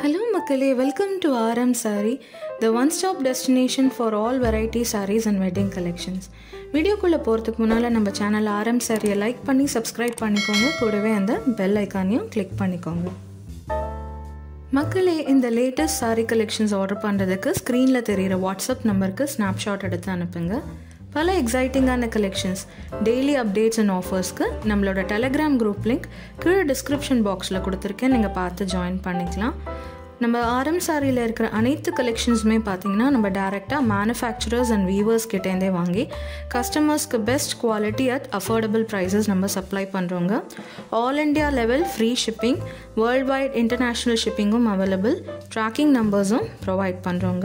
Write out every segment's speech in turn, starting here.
hello மக்களே welcome to RM Saree the one stop destination for all variety sarees and wedding collections வீடியோக்குள்ளே போகிறதுக்கு முன்னால் நம்ம சேனல் ஆர்எம் சாரியை லைக் பண்ணி சப்ஸ்கிரைப் பண்ணிக்கோங்க கூடவே அந்த பெல் ஐக்கானையும் கிளிக் பண்ணிக்கோங்க மக்களே இந்த லேட்டஸ்ட் saree கலெக்ஷன்ஸ் ஆர்டர் பண்ணுறதுக்கு ஸ்க்ரீனில் தெரிகிற வாட்ஸ்அப் நம்பருக்கு ஸ்னாப்ஷாட் எடுத்து அனுப்புங்க பல எக்ஸைட்டிங்கான கலெக்ஷன்ஸ் டெய்லி அப்டேட்ஸ் அண்ட் ஆஃபர்ஸ்க்கு நம்மளோட டெலகிராம் குரூப் லிங்க் கீழே டிஸ்கிரிப்ஷன் பாக்ஸில் கொடுத்துருக்கேன் நீங்கள் பார்த்து ஜாயின் பண்ணிக்கலாம் நம்ம ஆரம் சாரியில் இருக்கிற அனைத்து கலெக்ஷன்ஸுமே பார்த்தீங்கன்னா நம்ம டேரெக்டாக மேனுஃபேக்சரர்ஸ் அண்ட் வீவர்ஸ் கிட்டேருந்தே வாங்கி கஸ்டமர்ஸ்க்கு best quality at affordable prices நம்ம சப்ளை பண்ணுறோங்க all India level free shipping world wide international ஷிப்பிங்கும் அவைலபிள் ட்ராக்கிங் நம்பர்ஸும் ப்ரொவைட் பண்ணுறோங்க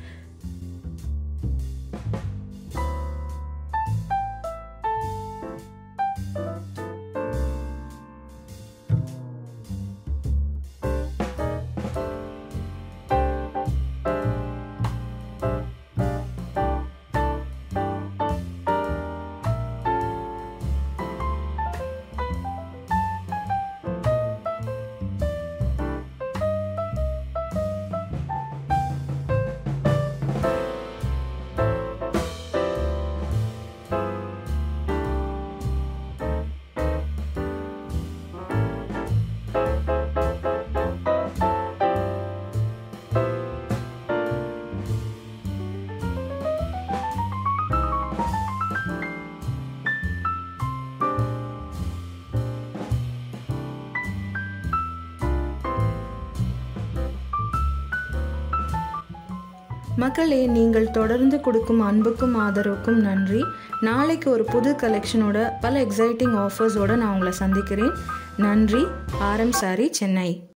மக்களே நீங்கள் தொடர்ந்து கொடுக்கும் அன்புக்கும் ஆதரவுக்கும் நன்றி நாளைக்கு ஒரு புது கலெக்ஷனோட பல எக்ஸைட்டிங் ஆஃபர்ஸோட நான் உங்களை சந்திக்கிறேன் நன்றி ஆரம் சாரி சென்னை